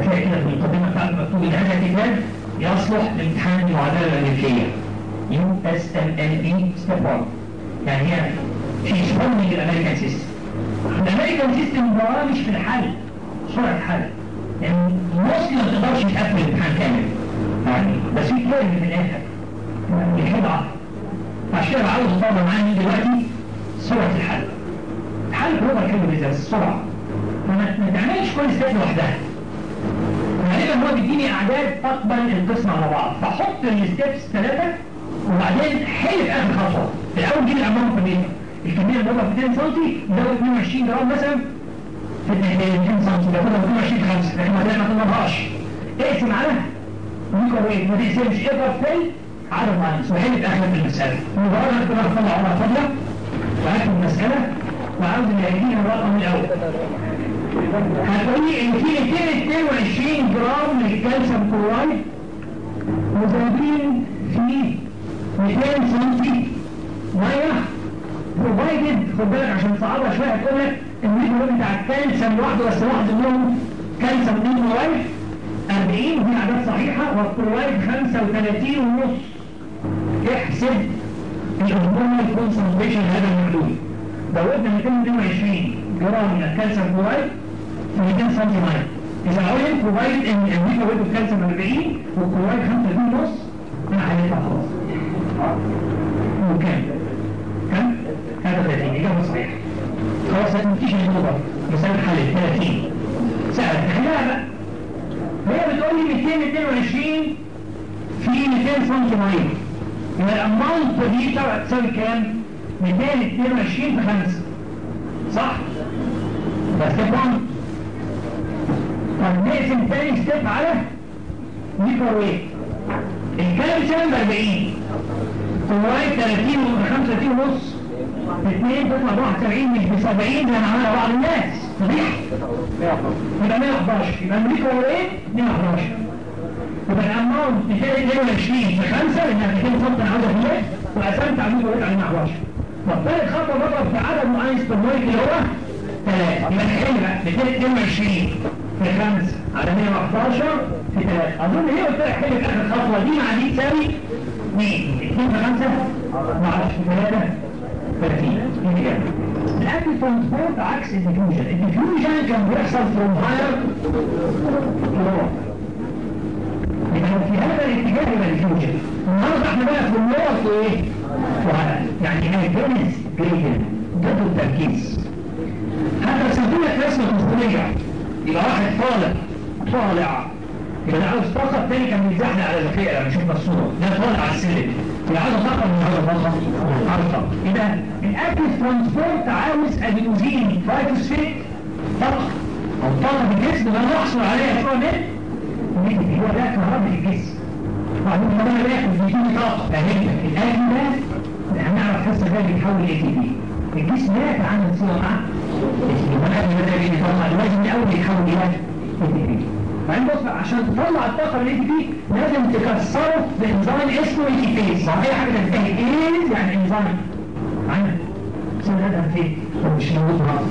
هتلاقي كده في المقدمة بتاعت مكتوب إن هذا الكتاب يصلح لامتحان المعادلة الأمريكية يو اس ام ال اي ستيب 1 يعني هي في شغل الامريكان سيستم الامريكان سيستم ده مش في الحل سرعة حل يعني موصل ما تقدرش تقفل الامتحان كامل يعني بس في كلام في الاخر يعني خدعة عشان كده عاوز اتفضل معايا دلوقتي سرعة الحل الحل هو كلمة ازاي السرعة فما ما تعملش كل ستيب لوحدها غالبا هو بيديني اعداد تقبل القسم على بعض فحط الستيبس ثلاثة وبعدين حل في اخر خطوة الاول جيب الامام في الايه الكمية اللي بقى في 200 سم زود 22 جرام مثلا في 200 سم باخدها 22 5 لكن ما ما طلبهاش اقسم على ميكروويف ما تقسمش اضرب في عدد ماينس وحل في اخر المسألة مجرد انك تروح تطلع ورقة فاضية وهكتب المسألة وعاوز اللي هيديني الرقم الاول هتقولي ان في 222 جرام من الكالسيوم كلورايد مزودين في 200 سم ميه بروفايدد خد بالك عشان تصعبها شويه هتقول لك الميكرو بتاع الكالسيوم لوحده بس واحد منهم كالسيوم نيكلورايد 40 ودي اعداد صحيحه والكلورايد 35 ونص احسب الهرمونال كونسنتريشن هذا المحلول زودنا 222 جرام من الكالسيوم كلورايد في 200 سم ميه اذا علم بروفايدد ان الميكرو الكالسيوم 40 والكلورايد 35 ونص انا حليتها خلاص وكام كم؟ هذا 30 إجابة صحيحة خلاص هتنتيش النقطة مسألة حل 30 سهل تحلها بقى هي بتقول لي 222 في 200 سم ميه يبقى الأماونت دي طبعا تساوي كام؟ 222 في 5 صح؟ ده ستيب 1 طب نقسم تاني ستيب على ميكروويف الكالسيوم ب 40 كلورايد 30 و 35 ونص اثنين تطلع ب 71 مش ب 70 زي ما عملها بعض الناس صحيح؟ يبقى 111 يبقى الميكروويف 111 يبقى الاماونت 222 في 5 لانها 200 سم انا عاوزها هناك وقسمت على الميكروويف على 111 طب ثالث خطوه بضرب في عدد معين سبرمايك اللي هو 3 يبقى نحل بقى 222 في 5 على 111 في 3 اظن هي قلت لك حل في اخر خطوه دي مع دي تساوي 2 2 في 5 مع 3 30 الاكل ترانسبورت عكس الديفيوجن الديفيوجن كان بيحصل فروم هاير يبقى في هذا الاتجاه يبقى الديفيوجن النهارده احنا بقى في اللور وايه؟ وهذا يعني هيجنس جريدن ضد التركيز هذا رسمت لك رسمه تصويريه يبقى واحد طالع طالع يبقى ده عاوز طاقه الثاني كان بيتزحلق على الزفيره لما شفنا الصوره ده طالع على السلم يبقى عاوز طاقه من هذا الطاقه عاوز طاقه يبقى الاكل ترانسبورت عاوز ادينوزين فايتوسفيت طاقه او طاقه في الجسم اللي انا احصل عليها سواء من هو ده كهرباء الجسم وبعدين لما انا باكل بيديني طاقه فاهم الاكل ده هنعرف حصه ده بيتحول لاي تي بي الجسم لا يتعامل صناعه المناخ ده بيجي طاقه لازم الاول يتحول الى اي تي بي بعدين بص عشان تطلع الطاقه اللي دي لازم تكسره بانزيم اسمه اي تي بي صحيح حاجه تنتهي ايه يعني انزيم عندك سنة فين مش موجود هنا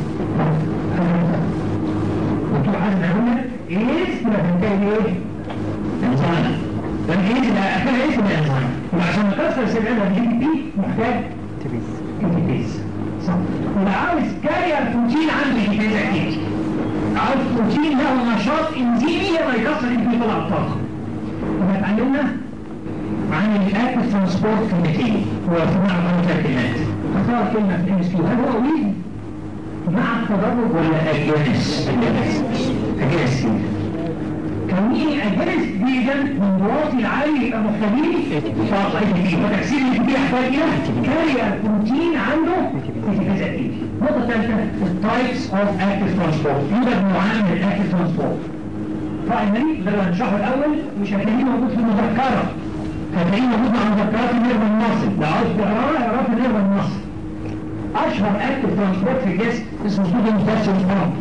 وتروح عايز نقول ايه تبقى تنتهي ايه انزيم والايه ده اخرها ايه تبقى انزيم وعشان نكسر السنة دي بي محتاج تبيس اي تي بيز صح يبقى عاوز كارير بروتين عنده اي تي بيز اكيد عاوز بروتين له نشاط انزيمي لما يكسر يمكن يطلع الطاقه وما اتعلمنا عن الاكل ترانسبورت كيميكي هو صناعه المتركبات اختار كلمه في الام اس كيو هل هو ويد مع التدرج ولا اجانس اجانس كوني اجانس جدا من ضغط العالي يبقى محتاجين طاقه اي تي بي وتكسير الاي تي بي يحتاج الى كارير بروتين عنده اي تي بيز اكيد النقطه الثالثه التايبس اوف اكتف ترانسبورت يوجد نوعان من الاكتف ترانسبورت برايمري ده اللي هنشرحه الاول مش هتلاقيه موجود في المذكره هتلاقيه موجود مع مذكرات النيرف الناصب لو عاوز تقراه اقراه في النيرف الناصب اشهر اكتف ترانسبورت في الجسم اسمه صوديوم بوتاسيوم بامب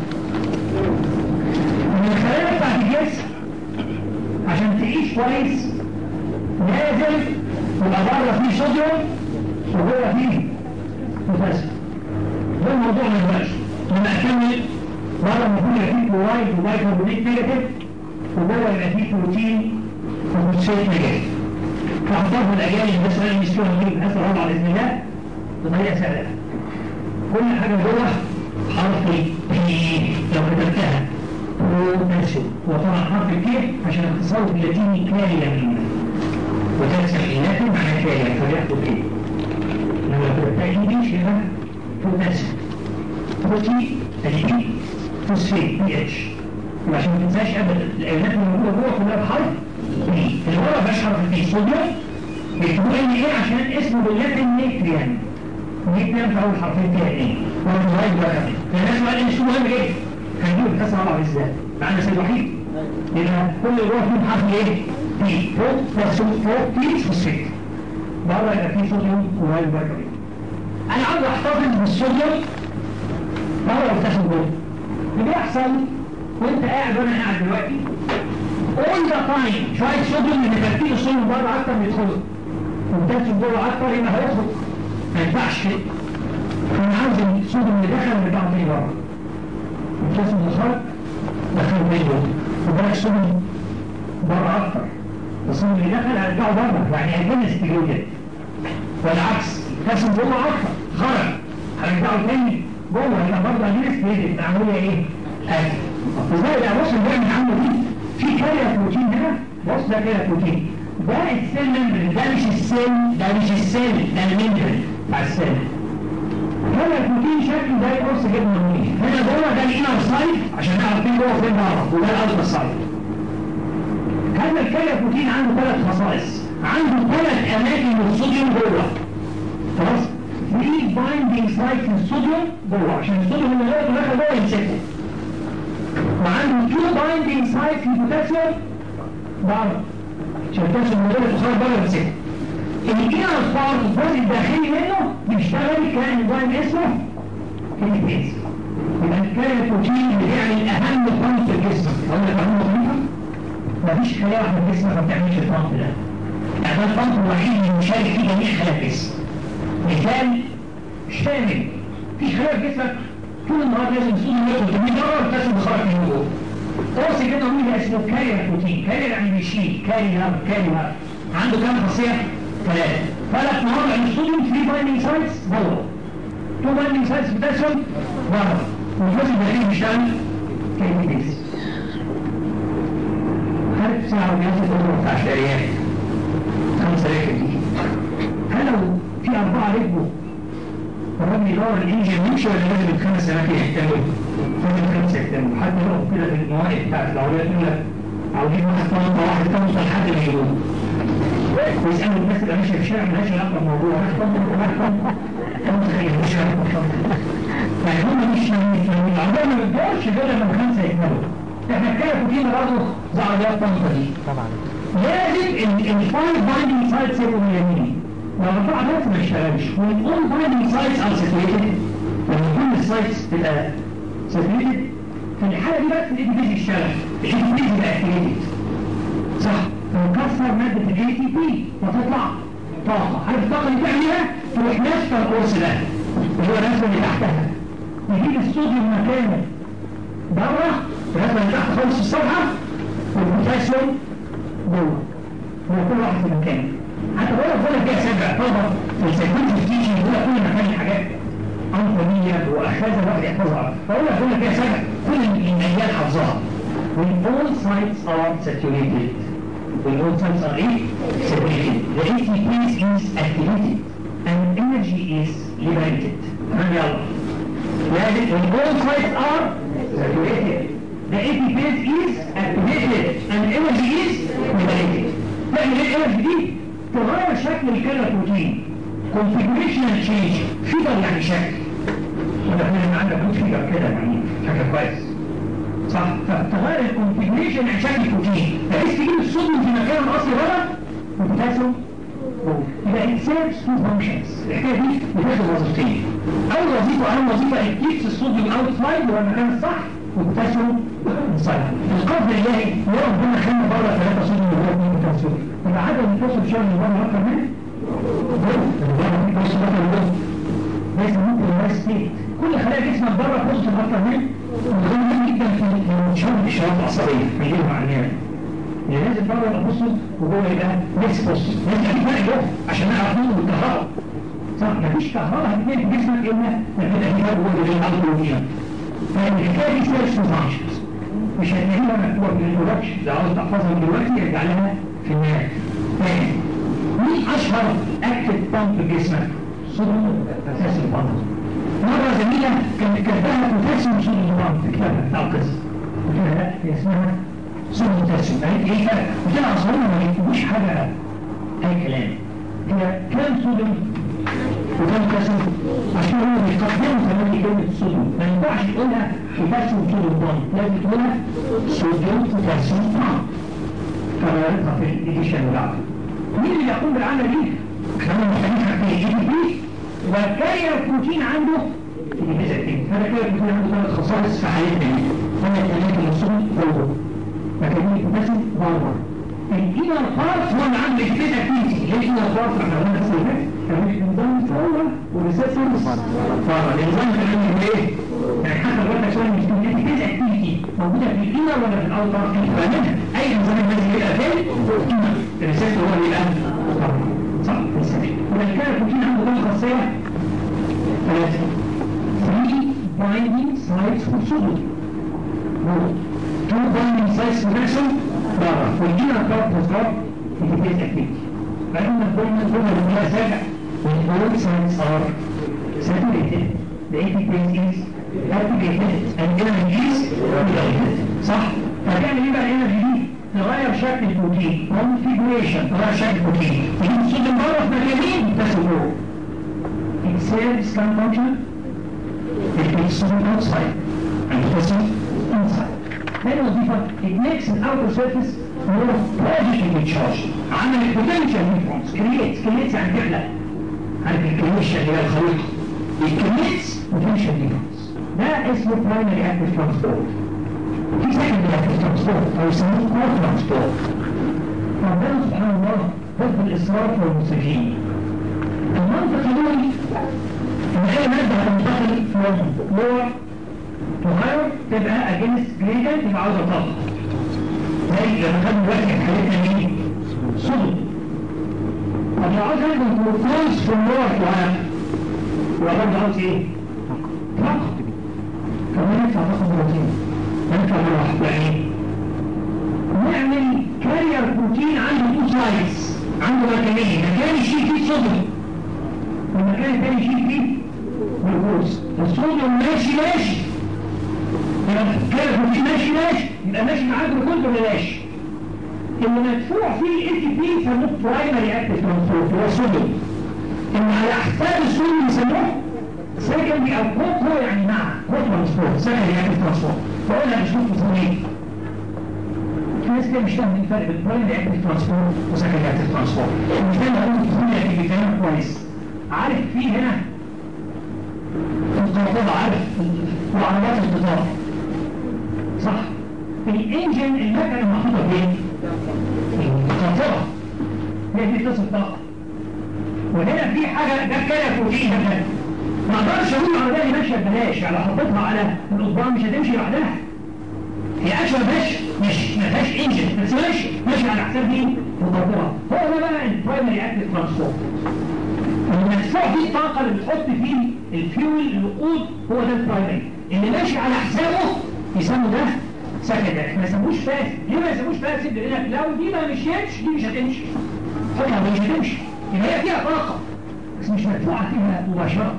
من الخلايا بتاعت الجسم عشان تعيش كويس لازم يبقى بره فيه صوديوم وجوه فيه بوتاسيوم ده الموضوع ما يبقاش لما اكمل بره المفروض يبقى فيه كلورايد وبايكربونات نيجاتيف وجوه يبقى فيه بروتين وفوسفات نجاح فاختاروا الاجيال اللي بس انا مش فاهم دي بحيث الرابعه باذن الله بطريقه سهله كل حاجه جوه حرف البي لو كتبتها بوتاسيوم وطبعا حرف الكي عشان اختصاره باللاتيني كاليا وتنسى اللاتين معناه كاليا فبياخدوا كي لما كتبتها انجلش يبقى بوتاسيوم بروتين ادي فوسفيت بي اتش وعشان ما تنساش ابدا الايونات اللي موجوده جوه كلها بحرف بي اللي ورا مش حرف البي صوديوم بيكتبوا ان ايه عشان اسمه باللاتين نيتريان نيتريان في اول حرفين فيها ايه وانا صغير بقى كمان فالناس قال ان اسمه مهم جدا هنجيب الكاس رابعه ازاي معانا سيد وحيد يبقى كل اللي جوه فيهم حرف ايه بي فوق بس فوق بي فوسفيت بره يبقى فيه صوديوم وهاي البركه انا عاوز احتفظ بالصوديوم بره وتاخد جوه اللي بيحصل وانت قاعد وانا قاعد دلوقتي all the time شويه صوديوم ان تركيز الصوديوم بره اكتر من يدخل وبتاخد جوه اكتر يبقى هيخرج ما ينفعش كده فانا عاوز الصوديوم اللي دخل يرجعه تاني بره وبتاخد اللي خرج دخله تاني جوه وبالك صوديوم بره اكتر الصوديوم اللي دخل هيرجعه بره يعني هيكون استجوابات والعكس كاسم جوه اكتر خرج هرجعه تاني جوه يبقى برضه هنستفيد العمليه ايه؟ اكل ازاي بقى بص بيعمل العمليه دي في كاريا بروتين هنا بص ده كاريا بروتين ده السيل ممبرين ده مش السيل ده مش السيل ده الممبرين بتاع السيل كاريا بروتين شكله ده يقص جبنه منين هنا جوه ده الانر سايد عشان نعرف فين جوه فين بره وده الاوتر سايد هذا الكاريا بروتين عنده ثلاث خصائص عنده ثلاث اماكن للصوديوم جوه خلاص في بايندينج سايت للصوديوم جوه عشان الصوديوم اللي جوه داخل جوه يمسكه وعنده تو بايندينج سايت للبوتاسيوم بره عشان البوتاسيوم اللي جوه تخرج بره يمسكه الانر بارت الجزء الداخلي منه بيشتغل كانزيم اسمه كيميكيز يبقى الكاريا بروتين اللي بيعمل اهم بامب في الجسم اقول لك اهم وظيفه مفيش خلايا واحده في جسمك ما بتعملش البامب ده يعني ده البامب الوحيد اللي مشارك فيه جميع خلايا الجسم مثال شامل في خلايا في جسمك طول النهار لازم الصوديوم يدخل تمين مره والبوتاسيوم بيخرج من جوه قرص كده مين اسمه كارير بروتين كارير يعني بيشيل كاري هاب كاري هاب عنده كام خاصيه؟ ثلاثه ثلاث مواضع للصوديوم 3 بايندينج سايتس جوه 2 بايندينج سايتس بوتاسيوم بره والجزء الداخلي بيشتغل كيميكيز عارف ساعه بياخد الامر بتاع الشريان خمسه ركب دي هل لو في أربعة ركبوا الراجل يدور الإنجن يمشي ولا لازم الخمس أماكن يحتملوا؟ لازم الخمسة يحتملوا حتى يقف كده في المواقف بتاعت العربية الأولى عاوزين واحد طنطا واحد طنطا لحد ما يجيبوه ويسألوا الناس اللي ماشية في الشارع مالهاش علاقة بالموضوع واحد طنطا واحد طنطا طنطا خليه مش علاقة بطنطا فهم مش من العربية ما بتدورش غير لما الخمسة يكملوا احنا كده كنا برضه زي عربيات طنطا دي طبعا لازم الفايف بايندينج سايتس يبقوا من اليمين لو الرفع بس ما يشتغلش والاول بايندينج سايتس ار ساتوريتد لما كل السايتس تبقى ساتوريتد في الحاله دي بس الاي تي بي يشتغل الاي تي بي يبقى اكتيفيتد صح فنكسر ماده الاي تي بي فتطلع طاقه عارف الطاقه اللي تعملها تروح ناشفه القرص ده اللي هو الرسمه اللي تحتها يجيب الصوديوم مكانه بره الرسمه اللي تحت خالص في الصفحه والبوتاسيوم جوه هو كل واحد في مكانه حتى بقول لك بقول لك فيها سبع طلبه في السيكولوجي ستيشن بقول لك كل مكان حاجات انطونيه واخاذه الواحد يحفظها بقول لك بقول لك فيها سبع كل الاجيال حافظاها when all sites are saturated when all sites are ايه saturated the ATP is activated and energy is liberated تمام يلا يعني when all sites are saturated the ATP is activated and energy is liberated تعمل ايه الانرجي دي تغير شكل الكيراتوتين configuration change فيجر يعني شكل وده احنا عندك كود فيجر كده يعني شكل كويس صح فتغير الكونفيجريشن يعني شكل البروتين بحيث تجيب الصوديوم في مكانه الاصلي غلط والبوتاسيوم يبقى it serves two functions الحكايه دي بتاخد وظيفتين اول وظيفه اهم وظيفه it keeps الصوديوم outside هو المكان الصح والبوتاسيوم inside القدر الالهي يا ربنا خلينا بره ثلاثه صوديوم وهو اثنين بوتاسيوم يبقى عدد البوتاسيوم شغل بره اكتر من بره بره في بوتاسيوم اكتر من بره لازم ممكن الناس ستيت كل خلايا جسمك بره بوزيتيف اكتر من مهم جدا في شغل الاشارات العصبيه بيجيبوا على النيابه اللي لازم بره يبقى بوزيتيف وجوه يبقى ليس بوزيتيف لازم في فرق جوه عشان نعرف مين بالكهرباء صح مفيش كهرباء هتبني في جسمك الا لما يبقى في فرق جوه اللي الالكترونيه فالحكايه دي سيرش فانكشنز مش هتلاقيها مكتوبه في الانترودكشن لو عاوز تحفظها من دلوقتي ارجع لها في النهايه تاني مين اشهر اكتف بامب في جسمك؟ صوديوم بوتاسيوم بامب مرة زميلة كانت كاتباها بوتاسيوم صوديوم بامب في كتابها بتاع القصة قلت لها لا هي اسمها صوديوم بوتاسيوم قالت لي ايه فرق؟ قلت لها اصلا ما يكتبوش حاجة اي كلام هي كام صوديوم وكام بوتاسيوم عشان هو بيقدموا كمان كلمة الصوديوم ما ينفعش تقولها بوتاسيوم صوديوم بامب لازم تقولها صوديوم بوتاسيوم بامب فغيرتها في الإديشن بتاعته مين اللي يقوم بالعمل دي؟ احنا محتاجين حاجتين جي بي بي والكارير بروتين عنده الجزء هذا كارير بروتين عنده ثلاث خصائص في حالتنا دي هو الثلاثة الصوم هو مكانين بوتاسيوم واربر الانر بارت هو اللي عنده الجزء اكتيفيتي ليه الانر بارت احنا قلنا في الفات كان الانزيم فورا وريسيسورز فورا الانزيم كان عنده ايه؟ يعني حتى لو انت شويه مش كمية الجزء اكتيفيتي موجودة في الانر ولا في الاوتر فاهمينها اي انزيم لازم يبقى فين؟ الانر الريسيسور هو اللي يبقى صح السبيل ولكن كان البروتين عنده كم خاصية؟ ثلاثة 3 binding sites for sodium two binding sites for calcium بره والجينا كارت بوزدار في البيت اكتيفيتي فإن البوينت الجملة اللي هي سابع when all sites are saturated the ATPase is activated and energy is regulated صح؟ فكان ايه بقى الانرجي دي؟ تغير شكل البروتين configuration تغير شكل البروتين تجيب الصوديوم بره في مكانين بس جوه it serves some function it makes sodium outside and potassium inside هذه وظيفة it makes an outer surface more positively charged عمل potential neutrons creates creates يعني تخلق عارف الكريشن اللي هي الخليقة it creates potential neutrons ده اسمه primary active transport في secondary active transport أو يسموه core transport ربنا سبحانه الله ضد الإسراف والمسرفين المنطق يقول إن أي مادة هتنتقل from lower to higher تبقى against greater تبقى عاوزة طاقة زي لما خدنا دلوقتي في حالتنا مين؟ صدر طب لو عاوز أخد glucose from lower to higher يبقى برضه عاوز إيه؟ طاقة كمان ينفع تاخد بروتين ينفع مروح يعني نعمل كارير بروتين عنده تو سايدز عنده مكانين مكان يشيل فيه صوديوم والمكان الثاني يشيل فيه جلوكوز الصوديوم ماشي ماشي يبقى كارير بروتين ماشي ماشي يبقى ماشي معاه جلوكوز ولا ماشي اللي مدفوع فيه الاي تي بي يسموه برايمري اكتيف ترانسبورت هو الصوديوم اللي على حساب الصوديوم يسموه سكندري او كوكو يعني مع كوكو ترانسبورت سكندري اكتيف ترانسبورت بقولها مش ممكن ايه في ناس كده مش فاهم الفرق بين برايمري اكتيف ترانسبورت وسكندري اكتيف ترانسبورت مش فاهم اقول الفرق اللي فاهم كويس عارف في هنا القاطبة عارف وعربات القطار صح الانجن المكنه المحطوطه فين؟ القاطبة هي دي تصل طاقة وهنا في حاجة ده كده بروتين هنا ما اقدرش اقول العربيه دي ماشيه ببلاش يعني لو حطيتها على القضبان مش هتمشي لوحدها هي اشهر ماشي مش ما فيهاش انجن بس ماشي ماشي على حساب مين؟ القاطره هو ده بقى البرايمري اكتيف ترانسبورت المدفوع فيه الطاقه اللي بتحط فيه الفيول الوقود هو ده البرايمري اللي ماشي على حسابه يسموا ده سكندري ما يسموش فاسد ليه ما يسموش فاسد لان لو دي ما مشيتش دي مش هتمشي حطها مش هتمشي يبقى هي فيها طاقه بس مش مدفوعه فيها مباشره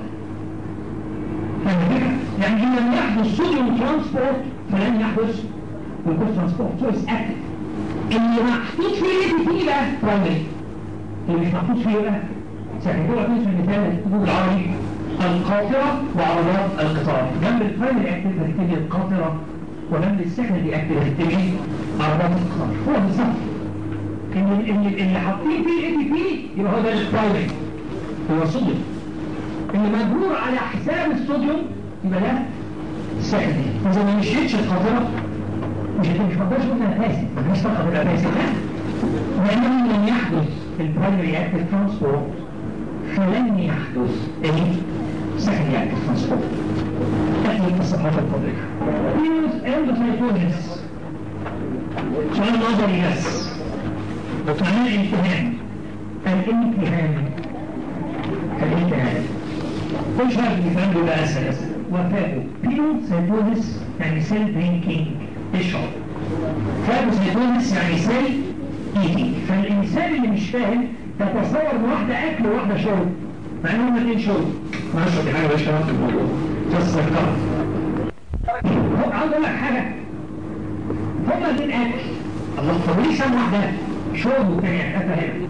يعني إن لم يحدث صوديوم ترانسبورت فلن يحدث جلوكوز ترانسبورت سو اس اكتف اللي محطوط فيه ايه بي بقى برايمري اللي مش محطوط فيه بقى سكندري هو في المثال اللي تكتبوه بالعربي القاطرة وعربات القطار جنب البرايمري اكتف هتكتبي القاطرة وجنب السكندري اكتف هتكتبي عربات القطار هو بالظبط ان اللي, اللي حاطين فيه الاي بي بي يبقى هو ده البرايمري هو صوديوم اللي مجبور على حساب الصوديوم يبقى ده سكندري اذا ما مشيتش القاطره مش مش مقدرش اقول انها فاسد مش فقط تبقى فاسد لا لانه لم يحدث البرايمري اكتيف ترانسبورت فلن يحدث السكندري اكتيف ترانسبورت تأتي الصفحات الفضلية فيروس اندوسايتوزيس سؤال نظري بس معناه الامتهان الامتهان الامتهان كل شهر بيفهم له بقى اسهل اسهل وفاته بيروسايتوزيس يعني سيل درينكينج اشرب فاجوسايتوزيس يعني سيل ايتينج فالانسان اللي مش فاهم تتصور ان واحده اكل وواحده شرب مع انهم الاثنين شرب ما اشرب دي حاجه مش كلام في الموضوع بس ذكرت هو عاوز اقول لك حاجه هما الاثنين اكل الله طب ليه سام واحده شرب والثانيه افهم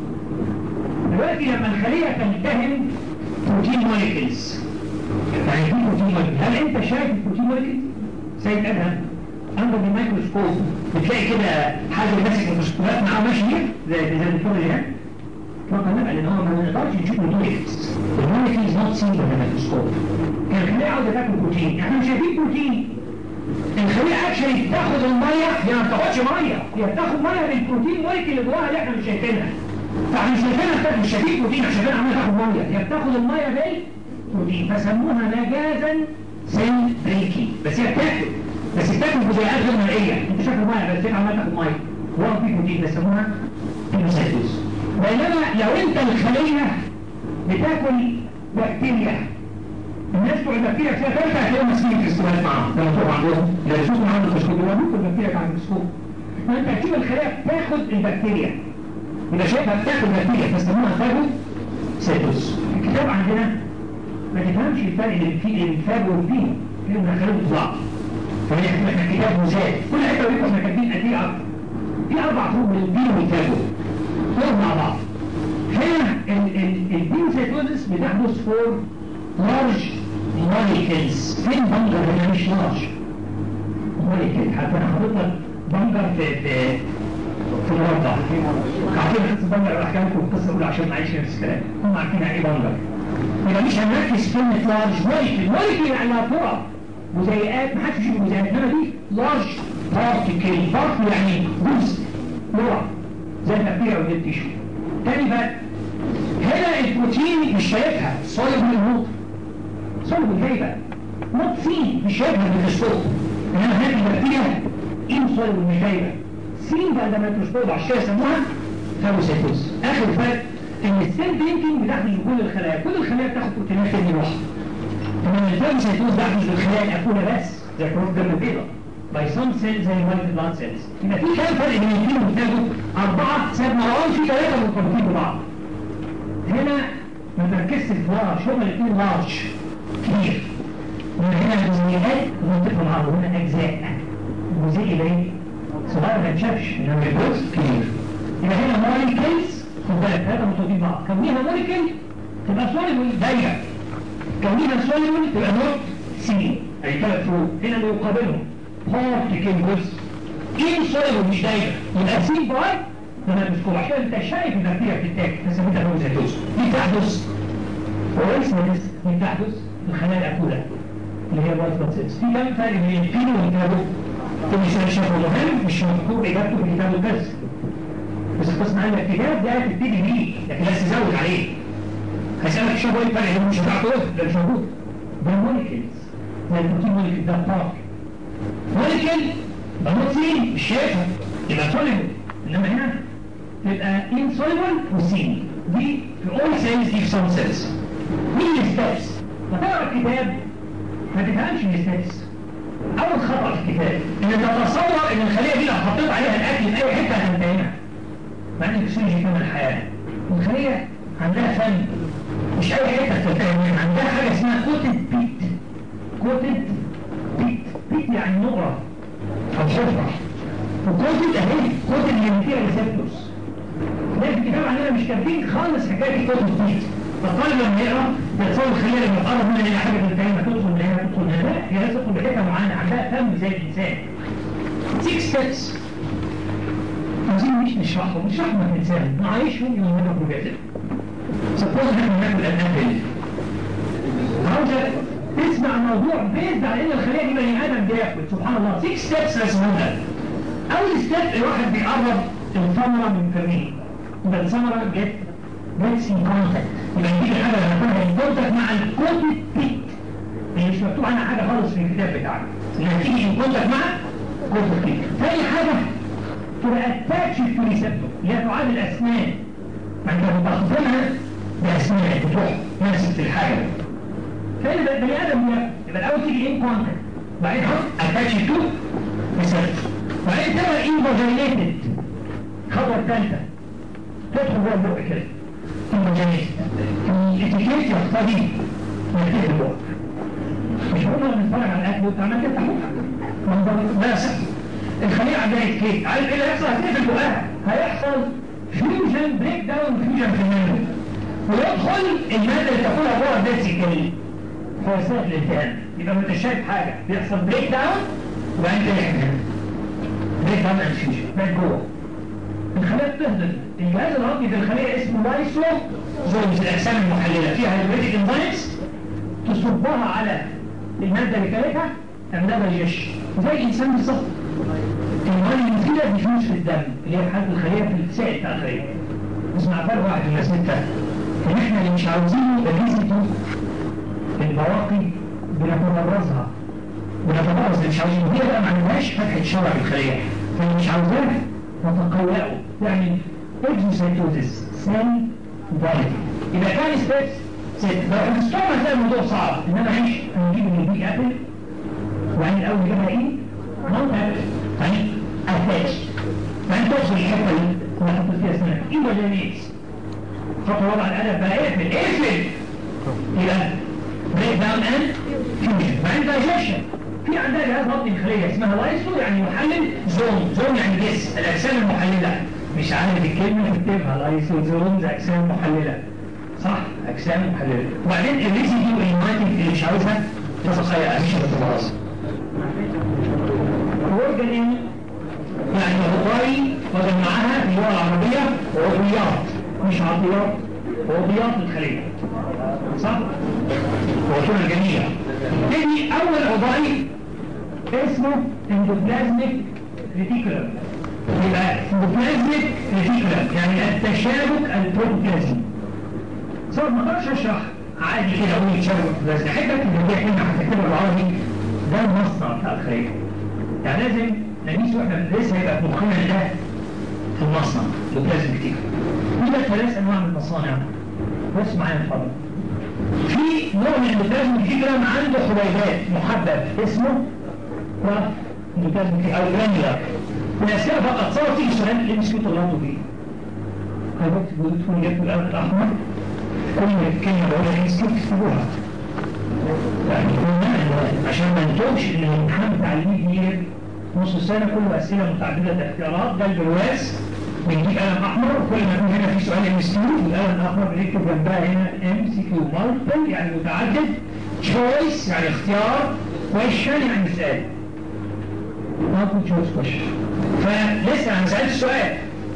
دلوقتي لما الخليه تلتهم بروتين موليكيولز يعني في بروتين موليكيولز هل انت شايف البروتين موليكيولز؟ سيد ادهم اندر الميكروسكوب بتلاقي كده حد ماسك الميكروسكوبات معاه ماشي زي زي الدكتور اللي طبعا لا لان هو ما نقدرش نشوف الموليكيولز الموليكيولز نوت سين بالميكروسكوب كان الخليه عاوزه تاكل بروتين احنا مش شايفين بروتين الخليه اكشلي بتاخد الميه هي ما بتاخدش ميه هي بتاخد ميه من البروتين موليكيول اللي جواها اللي احنا مش شايفينها فاحنا مش شايفينها مش شايفين بروتين عشان كده عماله تاخد ميه هي بتاخد الميه بالبروتين فسموها مجازا سيل درينكينج بس هي بتاكل بس بتاكل جزيئات غير مرئيه انت شايف الميه بس هي عماله تاخد ميه هو في بروتين بيسموها هيموسيتوز بينما لو انت الخليه بتاكل بكتيريا الناس بتوع البكتيريا فيها ثالثه هتلاقيهم ماسكين الكريستالات معاهم لما تروح عندهم لا يشوفوا معاهم الميكروسكوب يبقى ممكن البكتيريا على الميكروسكوب فانت هتشوف الخلايا بتاخد البكتيريا يبقى شايفها بتاخد بكتيريا فسموها فاجو سيتوس الكتاب عندنا ما تفهمش الفرق بين في الفاجو والبينو كانوا مدخلين في بعض فهي احنا كتاب مزاد كل حته بيبقوا احنا كاتبين قد ايه اكتر في اربع فروق بين البينو والفاجو دول مع بعض هنا البيوسيتوزس بتحدث فور لارج موليكيولز فين بنجر هنا مش لارج موليكيول حتى انا حاطط لك بنجر في في في الوضع عارفين قصه بنجر راح احكي لكم القصه الاولى عشان ما اعيش نفس الكلام هم عارفين يعني ايه بنجر يبقى مش هنركز في كلمه لارج موليكيول موليكيول يعني فرق جزيئات ما حدش يشوف جزيئات انما دي لارج بارتيكل بارت يعني جزء نوع زي البكتيريا والتيشو تاني بقى هنا البروتين مش شايفها صايب من النور صايب ازاي بقى نوت سين مش شايفها بالميكروسكوب انما هنا البكتيريا ايه صايب مش شايفها سين بقى ده ميكروسكوب عشان كده يسموها فاجوسيتوز اخر فرق ان السيل بينكينج بتحدث لكل الخلايا كل الخلايا بتاخد بروتينات تاني لوحدها انما الفاجوسيتوز بتحدث للخلايا الاكوله بس زي كروت دم البيضاء باي سم سيل زي الوايت بلاد سيلز يبقى في كام فرق بين الفيل والفاجو اربعه سبب مروان في ثلاثه مرتبطين ببعض هنا ما تركزش في لارج هما الاثنين لارج كبير هنا جزئيات منطقه مع بعض هنا اجزاء جزء يبقى ايه؟ صغير ما يتشافش انما جزء كبير يبقى هنا موليكيولز خد بالك ثلاثه مرتبطين ببعض كونيها موليكيول تبقى سوليبل دايره كونيها سوليبل تبقى نوت سي اي ثلاث فروق هنا اللي يقابلهم بارتيكل جزء ايه سوليبل مش دايره يبقى سي باي لما بتكون عشان انت شايف البكتيريا بتتاكل فسميتها فاجوسيتوز دي تحدث واسمس دي تحدث في الخلايا الاكوله اللي هي الوايت بلاد سيلز في كام فرق بين الفينو والفاجو كل سنه شافه مهم مش مكتوب اجابته في الكتاب بس بس القسم قال لك كتاب ده تبتدي بيه لكن لازم تزود عليه هيسالك شافه ايه الفرق اللي مش هتعرف تقول ده مش موجود ده موليكيولز زي البروتين موليكيول ده بارت موليكيول ده نوت مش شايفها يبقى سوليبل انما هنا تبقى insoluble وسين دي في all cells دي في some cells مين الستبس فتقرا الكتاب ما تفهمش الستبس اول خطأ في الكتاب ان تتصور ان الخلية دي لو حطيت عليها الاكل في اي حتة هتنتهيها مع ان الفسيولوجي كمان الحياة الخلية عندها فن مش اي حتة تنتهي منها عندها حاجة اسمها كوتد بيت كوتد بيت بيت يعني نقرة او حفرة وكوتد اهي كوتد اللي فيها ريسبتورز ده الكتاب عندنا مش كاتبين خالص حكايه الكتب دي فالطالب لما يقرا يتصور الخليه لما تقرب منها هي حاجه تنتهي ما تدخل من هنا تدخل من هنا هي لازم تدخل بحته معينه عندها فم زي الانسان 6 ستيبس عايزين مش نشرحهم نشرحهم الانسان نعيشهم يوم ما ناكل جاهزين سبوز احنا ناكل الابل عاوزه تسمع موضوع بيزد على ان الخليه دي بني ادم بياكل سبحان الله 6 ستيبس رسموها اول ستيب الواحد بيقرب الثمره من فمه يبقى الثمره جت جت في كونتاكت يبقى نجيب الحاجه اللي هناكلها ان كونتاكت مع الكوتد بيت هي مش مكتوب عنها حاجه خالص في الكتاب بتاعك انها تيجي ان كونتاكت مع كونتاكت ثاني حاجه تبقى اتاتش تو ريسبتور اللي هي تعادل اسنان فانت بتخدمها باسنان بتروح ماسك في الحاجه فإن بني آدم يبقى الأول تيجي إن كونتاكت بعدين حط اتاتش تو ريسبتور وبعدين تبقى انفاجينيتد الخطوه الثالثه تدخل جوه البق كده انفاجينيتد الاتيكيت يقتضي انك تقفل بقك مش هقول لما نتفرج على الاكل وانت عمال تفتح بقك لا سهل الخلية عندها اتيكيت عارف ايه اللي هيحصل هتقفل بقها هيحصل فيوجن بريك داون فيوجن في المادة ويدخل المادة اللي تاكلها جوه الفيزيكال فوسائل الالتهاب يبقى ما انتش شايف حاجه بيحصل بريك داون وبعدين تلاقي بريك داون اند فيوجن بقت جوه الخلايا بتهدر الجهاز الهضمي في الخليه اسمه لايسو زومز الاجسام المحلله فيها هيدريتك انزيمز تصبها على الماده اللي كلتها تعملها دايجيشن زي الانسان بالظبط الميه المفيده بيفوز في الدم اللي هي في حاله الخليه في السائل بتاع الخليه اسمع فرق واحد من الناس انت ان احنا اللي مش عاوزينه الريزيتو البواقي بنتمرزها بنتمرز اللي مش عاوزينه هي بقى ما عندهاش فتحه شرع في الخليه فاللي مش عاوزاه نتقواه تعمل اكزوسايتوزيس سيل دايت يبقى كان ستيبس ست لو حفظتهم هتلاقي الموضوع صعب انما عيش هنجيب اللي بيجي ابل وبعدين الاول نجيبها ايه؟ نون ابل بعدين اتاتش بعدين توصل الحته اللي انا حطيت فيها اسنانك ايه جميز خطوه وضع الادب بقى اقفل اقفل يبقى بريك داون اند فيوجن بعدين دايجيشن في عندها جهاز هضمي خليه اسمها لايسو يعني محلل زون زون يعني جسم الاجسام المحلله مش عارف الكلمه تكتبها لايسو زون اجسام محلله صح اجسام محلله وبعدين الريزيديو المايتنج اللي مش عاوزها تتخيل مش هتتخلص اورجانين يعني عضوي وضع معاها في اللغه العربيه عضويات مش عضويات عضويات الخليه صح؟ وكلمه جميله تاني اول عضوي اسمه اندوبلازميك ريتيكولم يبقى اندوبلازميك ريتيكولم يعني التشابك البروتوبلازمي صار ما اقدرش اشرح عادي كده اقول تشابك بس احبك ان دي كلمه هتكتبها بالعربي ده المصنع بتاع الخليه يعني لازم نقيس واحنا بندرسها يبقى في مخنا ده في المصنع اندوبلازميك ريتيكولم يوجد ثلاث انواع من المصانع بص معايا اتفضل في نوع من الاندوبلازميك ريتيكولم عنده حبيبات محبب اسمه او جرانيولار الاسئله فقط صار فيه سؤال اللي مسكت الله فيه هذا تقول جبت الارض الاحمر كل كلمه بقولها مسكت تكتبوها يعني قلنا عشان ما نتوبش ان الامتحان بتاع الميد نص السنه كله اسئله متعدده اختيارات قلب الواس بنجيب قلم احمر وكل ما يكون هنا في سؤال ام اس كيو القلم الاحمر بنكتب جنبها هنا ام سي كيو مالتيبل يعني متعدد تشويس يعني اختيار كويشن يعني سؤال مالتيبل تشويس كويشن فلسه انا سالت السؤال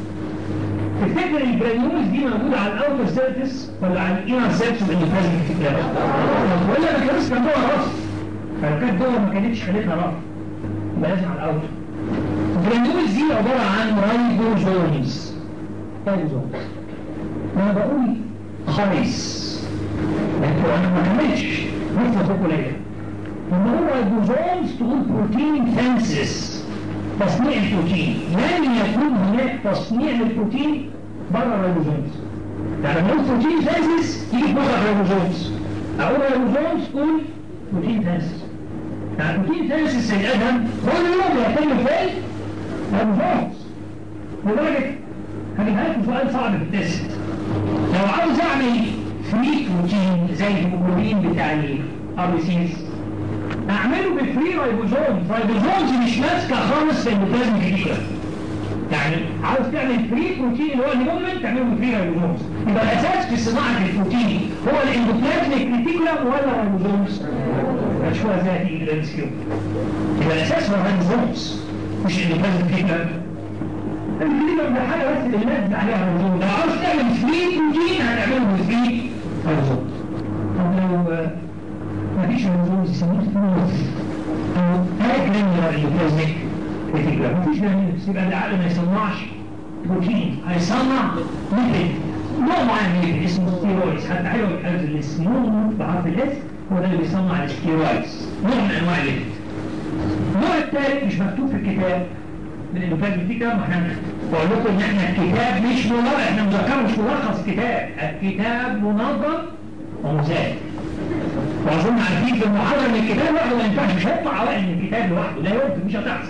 تفتكر الجرانيولز دي موجوده على الاوتر سيرفيس ولا على الانر سيرفيس اللي لازم تفتكرها ولا ما كانتش كان جوه رف فلو كانت جوه ما كانتش خليتها رف يبقى لازم على الاوتر الجرانيولز دي عباره عن رايبوزومز رايبوزومز وانا بقول خالص لكن انا ما كملتش لسه فوق قليل لما هو رايبوزومز تقول بروتين فانسس تصنيع البروتين لن يكون هناك تصنيع للبروتين بره الرايبوزومز يعني لما نقول بروتين فانسس يجي بره الرايبوزومز اقول رايبوزومز تقول بروتين فانسس يعني بروتين فانسس الادم كل يوم يتم في الرايبوزومز لدرجه هجيبها لكم سؤال صعب في التست لو عاوز اعمل فري بروتين زي الهيموجلوبين بتاع الار بي سيز اعمله بفري رايبوزومز رايبوزومز مش ماسكه خالص في البلازم كتير يعني عاوز تعمل فري بروتين اللي هو الهيموجلوبين تعمله بفري رايبوزومز يبقى الاساس في صناعه البروتين هو الاندوبلازميك ريتيكولم ولا رايبوزومز مشهوره ازاي في الام كيو يبقى الاساس هو الرايبوزومز مش الاندوبلازميك ريتيكولم الكلمة ده حاجة بس اللي نزل عليها الرجوم لو عاوز تعمل فري بروتين هتعمله بفري الرجوم طب لو ما فيش الرجوم يسموه فلوس او اجرينيولار اندوبلازميك ريتيكولار ما فيش جرانيولز يبقى العقل ما يصنعش بروتين هيصنع ليبيد نوع معين من الليبيد اسمه ستيرويدز حتى حلو الحاجات اللي اسمه بحرف الاس هو ده اللي بيصنع الستيرويدز نوع من انواع الليبيد النوع الثالث مش مكتوب في الكتاب من الاندوكاين دي كام احنا بقول لكم ان احنا الكتاب مش ملخص احنا مذكر مش ملخص الكتاب الكتاب منظم ومزاد واظن عارفين في المحاضره ان الكتاب لوحده ما ينفعش مش هيطلع اوائل من الكتاب لوحده لا يمكن مش هتحصل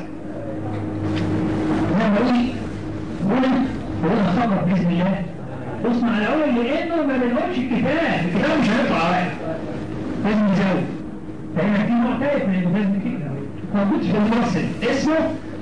لما اقول هنا هنا خبر باذن الله اسمع الاول لانه ما بنقولش الكتاب الكتاب مش هيطلع اوائل لازم نزود لان في نوع ثالث من البلازم كده موجود في المصل اسمه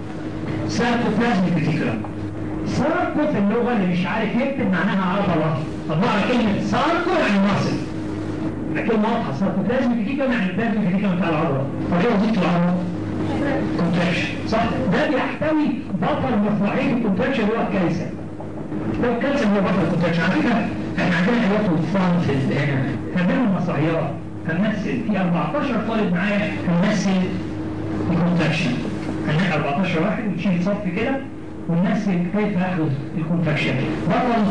ساركوبلازم ريتيكولم ساركو في اللغه اللي مش عارف يكتب معناها عضله طبعا كلمه ساركو يعني مصل كلمه واضحه ساركوبلازم ريتيكولم يعني البلازم ريتيكولم بتاع العضله فدي وظيفه العضله كونتراكشن صح ده بيحتوي بطل مصنعيه الكونتراكشن اللي هو الكالسيوم لو الكالسيوم هو بطل الكونتراكشن على فكره احنا عندنا حاجات وفان في هنا هنعمل مسرحيات هنمثل في 14 طالب معايا هنمثل الكونتراكشن هنلاقي 14 واحد ونشيل صف كده ونمثل كيف يحدث الكونتراكشن بطل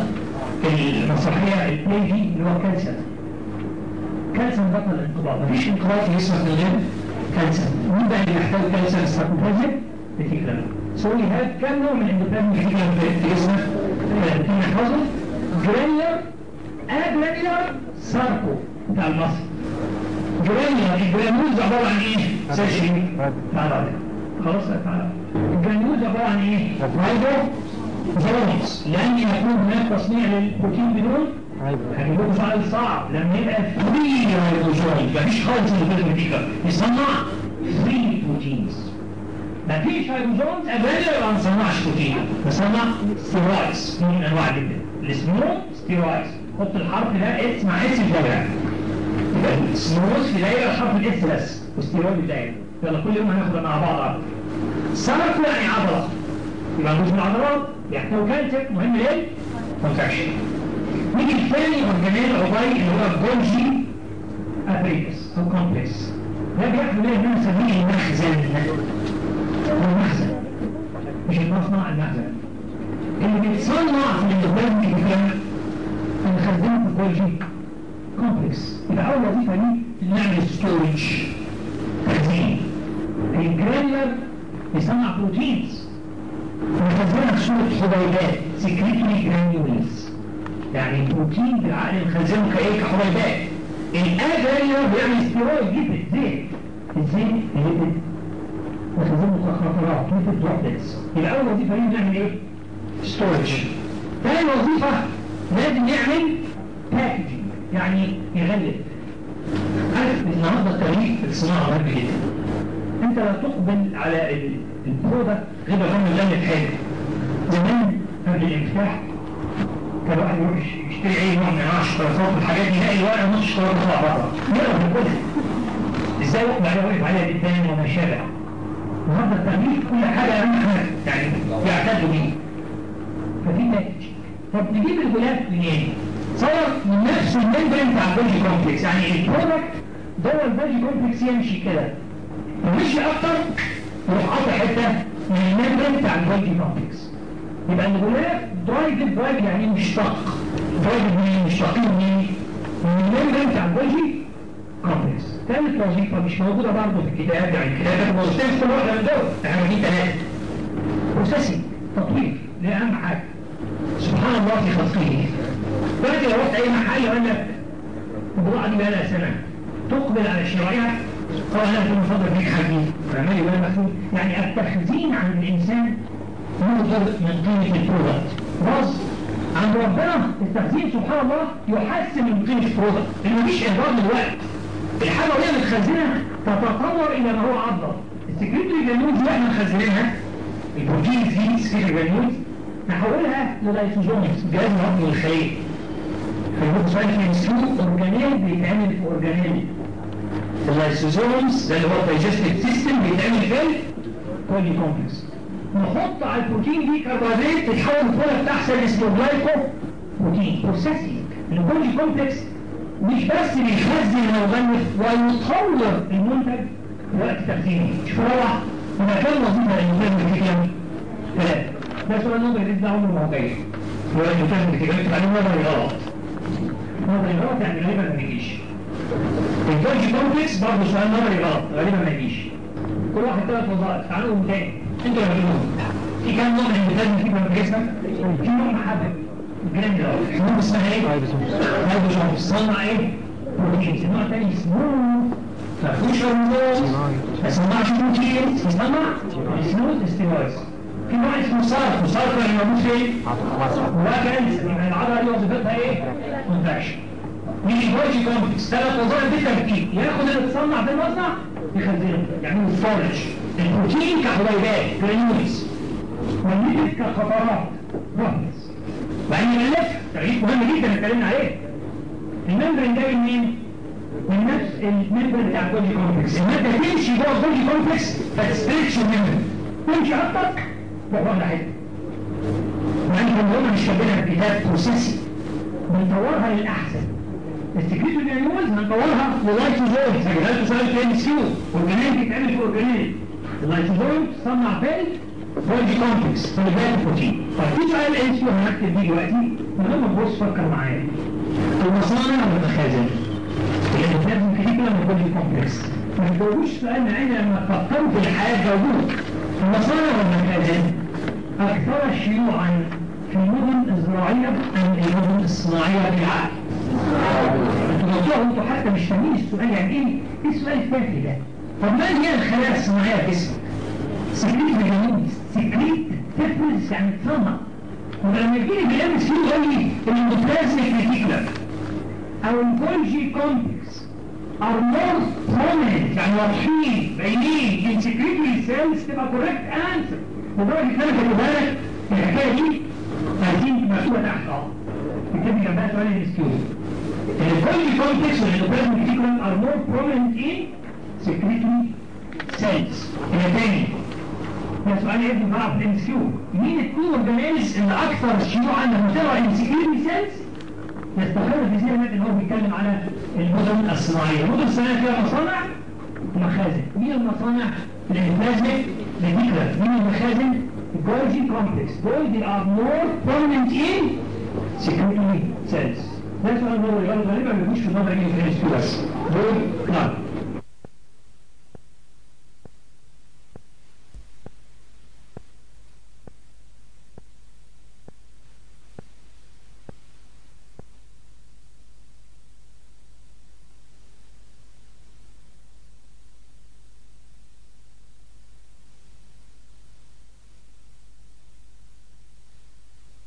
المسرحيه البلاي دي اللي هو كالسيوم كالسيوم بطل الانقباض مفيش انقباض يصير من غير كالسيوم مين بقى اللي يحتوي كالسيوم ساكوبازم ريتيكولم سو وي هاف كام نوع من الاندوبلازم ريتيكولم في جسمنا الاثنين نحفظهم جرانيولار اجرانيولار ساركو بتاع المصل جرانيولار الجرانيولز عباره عن ايه؟ سيرشري تعالى خلاص تعالى الجرانيولز عباره عن ايه؟ رايبو فولمز لن يكون هناك تصنيع للبروتين بدون هجيب لكم سؤال صعب لما يبقى فري رايبوزوم مفيش خالص البلازم ريتيكولم يصنع فري بروتينز مفيش رايبوزومز ابدا ما نصنعش بروتين نصنع ستيرويدز نوع من انواع الليبيد السمول ستيرويدز حط الحرف ده اس مع اس الجبهه يبقى سموث في دايره حرف الاس بس وستيرويد في دايره يلا كل يوم هناخد مع بعض عضله ساركو يعني عضله يبقى جزء من العضلات يحتوي كالسيوم مهم ليه؟ كونتراكشن نيجي الثاني اورجانيل عضوي اللي هو الجولجي ابريكس او كومبلكس ده بيحمل ايه ان نسميه المخزن المخزن مش المصنع المخزن اللي بيتصنع في الاندوبلازم كده هنخزنه في الجولجي كومبلكس يبقى اول وظيفه ليه نعمل ستورج تخزين الجرانيولر بيصنع بروتينز نخزنها في صوره حبيبات سكريتري جرانيولز يعني البروتين بالعقل نخزنه كايه كحبيبات الاجرانيولر بيعمل ستيرويد ليبيد زيت الزيت الليبيد نخزنه كخطرات ليبيد دروبلتس يبقى اول وظيفه ليه نعمل ايه؟ ستورج ثاني وظيفه لازم يعمل باكجينج يعني يغلف عارف النهارده التغليف في الصناعه مهم جدا انت لا تقبل على البرودكت غير لما يغلف حاجه زمان قبل الانفتاح كان الواحد يروح يشتري اي نوع من انواع الشوكولاتات والحاجات دي يلاقي الورقه نص شوكولاته طلع بره يقرا ياكلها ازاي يقبل عليها ويقف عليها بالدان وما شابه النهارده التغليف كل حاجه يعني يعتدوا بيه ففي باكج طب نجيب الغلاف منين؟ صور من نفس الممبرين بتاع البولجي كومبلكس يعني البرودكت جوه البولجي كومبلكس يمشي كده ومشي اكتر يروح قاطع حته من الممبرين بتاع البولجي كومبلكس يبقى الغلاف درايف درايف يعني مشتق درايف منين مشتقين منين؟ من الممبرين بتاع البولجي كومبلكس ثالث وظيفه مش موجوده برضه في الكتاب يعني الكتاب كانت وظيفتين في كل واحده من دول احنا واخدين ثلاثه بروسيسنج تطوير دي اهم حاجه سبحان الله في خلقه دلوقتي لو رحت اي محل يقول لك البضاعه دي بقى لها سنه تقبل على شرائها قال انا في مفضل فيك حديث فعمالي ولا مخزون يعني التخزين عند الانسان مصدر من قيمه البرودكت باظ عند ربنا التخزين سبحان الله يحسن من قيمه البرودكت لان مفيش اهدار للوقت الحاجه وهي متخزنه تتطور الى ما هو افضل السكريتري جانوز اللي احنا مخزنينها البروتين دي سكريتري جانوز نحولها للايسوزومز جهاز الهضم الخليه فالمخ سؤال في مسلوق اورجانيل بيتعمل في اورجانيل اللايسوزومز ده اللي هو الدايجستيف سيستم بيتعمل في كولي كومبلكس نحط على البروتين دي كربوهيدرات تتحول لبرودكت احسن اسمه جلايكو بروتين بروسيسنج الكولي كومبلكس مش بس بيخزن ويغلف ويطور المنتج وقت تخزينه مش روح وما كان وظيفه للمنتج في كام ثلاثه ده سؤال نظري لسه عمره ما هو جاي هو المنتج في كام عليه نظري غلط نظري غلط يعني غالبا ما بيجيش الجولجي كومبلكس برضه سؤال نظري غلط غالبا ما يجيش كل واحد ثلاث وظائف تعالوا نقول تاني انتوا اللي بتقولوا في كام نوع من الفيتامين فيكم في جسمك؟ في نوع محدد جراند في نوع اسمها ايه؟ رايبوسوم تصنع ايه؟ بروتين نوع تاني اسمه ما فيهوش هرمون ما يصنعش بروتين يصنع سموث ستيرويدز في نوع اسمه صارف وصارف اللي موجود فين؟ ولا كانسر يعني العضله دي وظيفتها ايه؟ كونتراكشن يجي بوجي كومبلكس ثلاث وظائف بالترتيب ياخد اللي اتصنع في المصنع يخزنه يعملوا ستورج البروتين كحبيبات جرانيولز والليبيد كخطرات بروتينز وبعدين يلف تغيير مهم جدا اتكلمنا عليه الممبرين جاي منين؟ من نفس الممبرين بتاع الجولجي كومبلكس الماده تمشي جوه الجولجي كومبلكس فتستريتش الممبرين تمشي اكتر تروح واخده حته وبعدين هم مش كاتبينها في الكتاب بروسيسي بنطورها للاحسن السكريت الجرانيولز هنطورها للايتوزوم سجلات سؤال في ام سيو اورجانيل بتتعمل في اورجانيل اللايتوزوم تصنع فين بولجي كومبلكس فالجات بروتين طيب في سؤال ام سيو هنكتب بيه دلوقتي من غير ما تبص فكر معايا المصانع والمخازن اللي بتلازم كتير كده من بولجي كومبلكس ما تجاوبوش سؤال معانا لما تفكروا في الحياه جاوبوه المصانع والمخازن اكثر شيوعا في المدن الزراعيه ام المدن الصناعيه بالعقل انتوا انتوا حتى مش فاهمين السؤال يعني ايه ايه السؤال التافه ده طب ما هي الخلايا الصناعيه في جسمك سكريت ميكانيزم سكريت تفرز يعني تصنع ولما يجي لي بالام سي يقول لي البلازميك ريتيكولر او الجولجي كومبلكس ار مور prominent يعني واضحين باينين ان سكريتري سيلز تبقى كوريكت انسر لدرجه ان انا خلي بالك الحكايه دي عايزين مكتوبه تحت اه بتبقى جنبها سؤال الاستيوز الكولجي كومبلكس والبلازميك ريتيكولر ار مور prominent in secretory cells هي تاني ده سؤال يا ابني بقى في الام كيو مين التو اورجانيلز اللي اكثر شيوعا لما تقرا انسكيورتي سيلز يستقر في ذهنك ان هو بيتكلم على المدن الصناعيه، المدن الصناعيه فيها مصانع ومخازن، مين المصانع؟ البلازميك ريتيكولر، مين المخازن؟ الجولجي كومبلكس، دول دي ار مور prominent in secretory cells. ده سؤال نظري غالبا ما بيجوش في النظر يجي في الام بس دول نعم